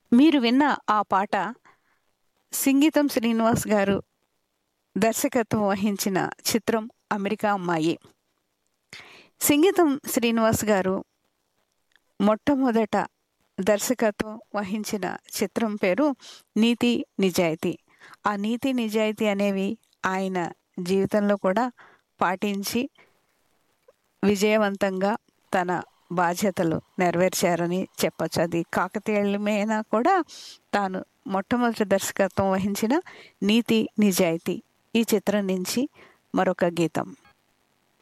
మీరు విన్న ఆ పాట సింగీతం శ్రీనివాస్ గారు దర్శకత్వం వహించిన చిత్రం అమెరికా అమ్మాయి సింగీతం శ్రీనివాస్ గారు మొట్టమొదట దర్శకత్వం వహించిన చిత్రం పేరు నీతి నిజాయితీ ఆ నీతి నిజాయితీ అనేవి ఆయన జీవితంలో కూడా పాటించి విజయవంతంగా తన బాధ్యతలు నెరవేర్చారని చెప్పచ్చు అది కాకతీయులమైనా కూడా తాను మొట్టమొదటి దర్శకత్వం వహించిన నీతి నిజాయితీ ఈ చిత్రం నుంచి మరొక గీతం